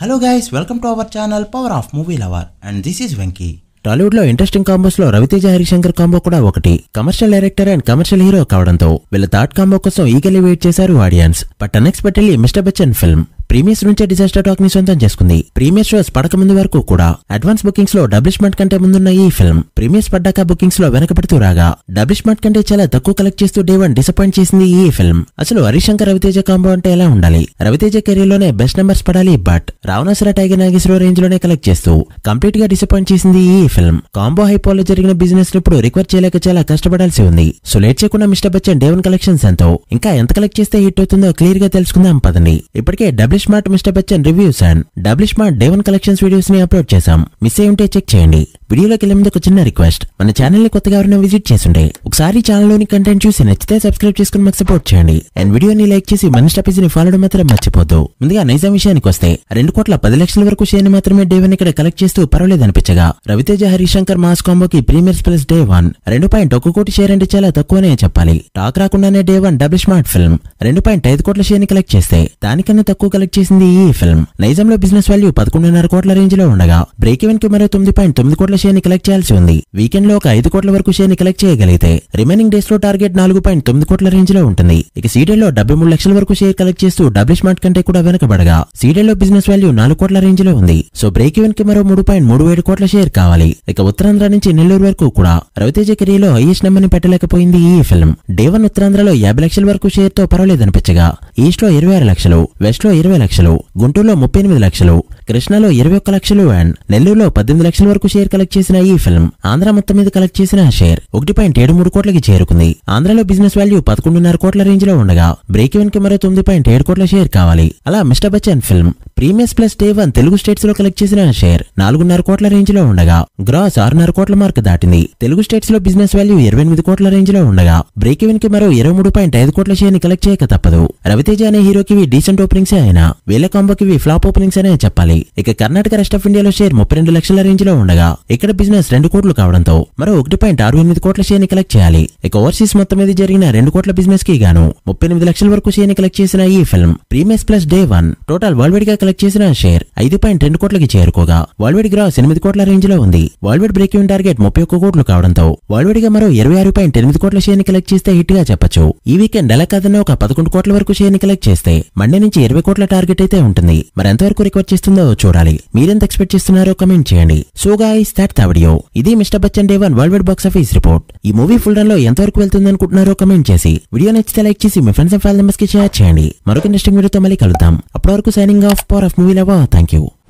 hello guys welcome to our channel power of movie lover and this is Venky Tollywood లో interesting combos లో Ravi Teja Harishankar combo కూడా ఒకటి commercial director and commercial hero కావడంతో వీళ్ళ third combo కోసం eagerly wait చేశారు audience but unexpectedly Mister Bachchan film premieres నుంచే disaster talk ని సొంతం చేసుకుంది ప్రీమియర్ షోస్ పడక ముందు వరకు కూడా అడ్వాన్స్ బుకింగ్స్ లో డబ్లిష్మెంట్ కంటే ముందున్న ఈ ఫిల్మ్ ప్రీమియర్స్ పడ్డాక బుకింగ్స్ లో వెనకబడుతూ రాగా డబ్లిష్మెంట్ కంటే చాలా తక్కువ కలెక్ట్ చేస్తూ డే వన్ డిసప్పాయింట్ చేసింది ఈ ఫిల్మ్ అసలు హరిశంకర్ రవితేజ కాంబో అంటే ఎలా ఉండాలి రవితేజ కెరీర్ లోనే బెస్ట్ నెంబర్స్ పడాలి but Ravanasura tiger Nageswara range లోనే కలెక్ట్ చేస్తూ కంప్లీట్ గా డిసప్పాయింట్ చేసింది ఈ ఫిల్మ్ కాంబో హైపోలో జరిగిన బిజినెస్ ఇప్పుడు రికవర్ చేయలేక చాలా కష్టపడాల్సి ఉంది సో లేట్ చేయకుండా మిస్టర్ బచ్చన్ డేవన్ కలెక్షన్స్ ఎంతో ఇంకా ఎంత కలెక్ట్ చేస్తే హిట్ అవుతుందో క్లియర్ గా తెలుసుకుందాం పదండి ఇప్పటికే double iSmart Mister Bachchan reviews and double iSmart day one collections videos ని అప్లోడ్ చేశాం మిస్ అయి ఉంటే చెక్ చేయండి వీడియోలోకి వెళ్లే ముందు ఒక చిన్న రిక్వెస్ట్ మన ఛానల్ ని కొత్తగా ఎవరైనా విజిట్ చేస్తుంటే ఒకసారి ఛానల్ లోని కంటెంట్ చూసి నచ్చితే సబ్స్క్రైబ్ చేసుకుని మాకు సపోర్ట్ చేయండి అండ్ వీడియోని లైక్ చేసి మన స్టాపీస్ ని ఫాలో మాత్రం మర్చిపోద్దు ముందుగా నైజాం విషయానికి వస్తే రెండు కోట్ల పది లక్షల వరకు షేర్ ని మాత్రమే డే వన్ ఇక్కడ కలెక్ట్ చేస్తూ పర్వాలేదు అనిపించగా రవితేజ హరిశంకర్ మాస్ కాంబోకి ప్రీమియర్స్ ప్లస్ డే వన్ రెండు పాయింట్ ఒక కోటి షేర్ అంటే చాలా తక్కువనే చెప్పాలి టాక్ రాకుండానే day one double smart film రెండు పాయింట్ ఐదు కోట్ల షేర్ ని కలెక్ట్ చేస్తే దానికన్నా తక్కువ కలెక్ట్ చేసింది ఈ ఫిల్మ్ నైజాంలో బిజినెస్ వాల్యూ పదకొండున్నర కోట్ల రేంజ్ లో ఉండగా బ్రేక్ ఈవెన్ కి మరో తొమ్మిది పాయింట్ తొమ్మిది కోట్ల షేర్ ని కలెక్ట్ చేయాల్సి ఉంది వీకెండ్ లో ఒక ఐదు కోట్ల వరకు షేర్ ని కలెక్ట్ చేయగలిగితే రిమైనింగ్ డేస్ లో టార్గెట్ నాలుగు పాయింట్ తొమ్మిది కోట్ల రేంజ్ లో ఉంటుంది ఇక సీడెల్ లో డెబ్బై మూడు లక్షల వరకు షేర్ కలెక్ట్ చేస్తూ డబ్ల్యూ స్మార్ట్ కంటే కూడా వెనకబడగా సీడెల్ లో బిజినెస్ వాల్యూ నాలుగు కోట్ల రేంజ్ లో ఉంది సో బ్రేక్ ఈవెన్ కి మరో మూడు పాయింట్ మూడు ఏడు కోట్ల షేర్ కావాలి ఇక ఉత్తరాంధ్ర నుంచి నెల్లూరు వరకు కూడా రవితేజ కెరీర్ లో హైయెస్ట్ నెంబర్ ని పెట్టలేకపోయింది ఈ ఫిల్మ్ డే వన్ ఉత్తరాంధ్రలో యాభై లక్షల వరకు షేర్ తో పర్వాలేదనిపించగా ఈస్ట్ లో ఇరవై ఆరు లక్షలు వెస్ట్ లో ఇరవై లక్షలు గుంటూరులో ముప్పై ఎనిమిది లక్షలు కృష్ణాలో ఇరవై ఒక్క లక్షలు అండ్ నెల్లూరులో పద్దెనిమిది లక్షల వరకు షేర్ కలెక్ట్ చేసిన ఈ ఫిల్మ్ ఆంధ్ర మొత్తం మీద కలెక్ట్ చేసిన షేర్ ఒకటి పాయింట్ ఏడు మూడు కోట్లకి చేరుకుంది ఆంధ్రలో బిజినెస్ వాల్యూ పదకొండున్నర కోట్ల రేంజ్ లో ఉండగా బ్రేక్ ఈవెన్ కి మరో తొమ్మిది పాయింట్ ఏడు కోట్ల షేర్ కావాలి అలా Mister Bachchan film premieres plus day one Telugu states లో కలెక్ట్ చేసిన షేర్ నాలుగున్నర కోట్ల రేంజ్ లో ఉండగా గ్రాస్ ఆరున్నర కోట్ల మార్క్ దాటింది తెలుగు స్టేట్స్ లో బిజినెస్ వాల్యూ ఇరవై ఎనిమిది కోట్ల రేంజ్ లో ఉండగా బ్రేక్ ఈవెన్ కి మరో ఇరవై మూడు పాయింట్ ఐదు కోట్ల షేర్ ని కలెక్ట్ చేయక తప్పదు రవితేజ అనే హీరోకి ఇవి డీసెంట్ ఓపెనింగ్స్ అయినా వీళ్ళ కాంబోకి ఇవి ఫ్లాప్ ఓపెనింగ్స్ అనే చెప్పాలి ఇక కర్ణాటక రెస్ట్ ఆఫ్ ఇండియాలో షేర్ ముప్పై రెండు లక్షల రేంజ్ లో ఉండగా ఇక్కడ బిజినెస్ రెండు కోట్లు కావడంతో మరో ఒకటి పాయింట్ ఆరు ఎనిమిది కోట్ల షేర్ ని కలెక్ట్ చేయాలి ఇక ఓవర్సీస్ మొత్తం మీద జరిగిన రెండు కోట్ల బిజినెస్ కి గాను ముప్పై ఎనిమిది లక్షల వరకు షేర్ ని కలెక్ట్ చేసిన ఈ film premieres plus day one total worldwide గా కలెక్ట్ చేసిన షేర్ ఐదు పాయింట్ రెండు కోట్లకి చేరుకోగా వరల్డ్ వైడ్ గ్రాస్ ఎనిమిది కోట్ల రేంజ్ లో ఉంది worldwide break even target ముప్పై ఒక్క కోట్లు కావడంతో వరల్డ్ వైడ్ గా మరో ఇరవై ఆరు పాయింట్ ఎనిమిది కోట్ల షేర్ ని కలెక్ట్ చేస్తే హిట్ గా చెప్పొచ్చు ఈ వీకెండ్ ఎలా కాదన్నా ఒక పదకొండు కోట్ల వరకు షేర్ ని కలెక్ట్ చేస్తే మండే నుంచి ఇరవై కోట్ల టార్గెట్ అయితే ఉంటుంది మరి ఎంతవరకు రికవర్ చేస్తుందో చూడాలి మీరెంత ఎక్స్పెక్ట్ చేస్తున్నారో కమెంట్ చేయండి so guys that the video ఇది Mister Bachchan day one worldwide box office report ఈ మూవీ ఫుల్ రన్ లో ఎంతవరకు వెళ్తుంది అనుకుంటున్నారో కమెంట్ చేసి వీడియో నచ్చితే లైక్ చేసి మీ ఫ్రెండ్స్ అండ్ ఫ్యామిలీ మెంబర్స్ కి షేర్ చేయండి మరొక ఇంట్రెస్టింగ్ వీడియోతో మళ్ళీ కలుద్దాం అప్పటి వరకు signing off power of movie lover thank you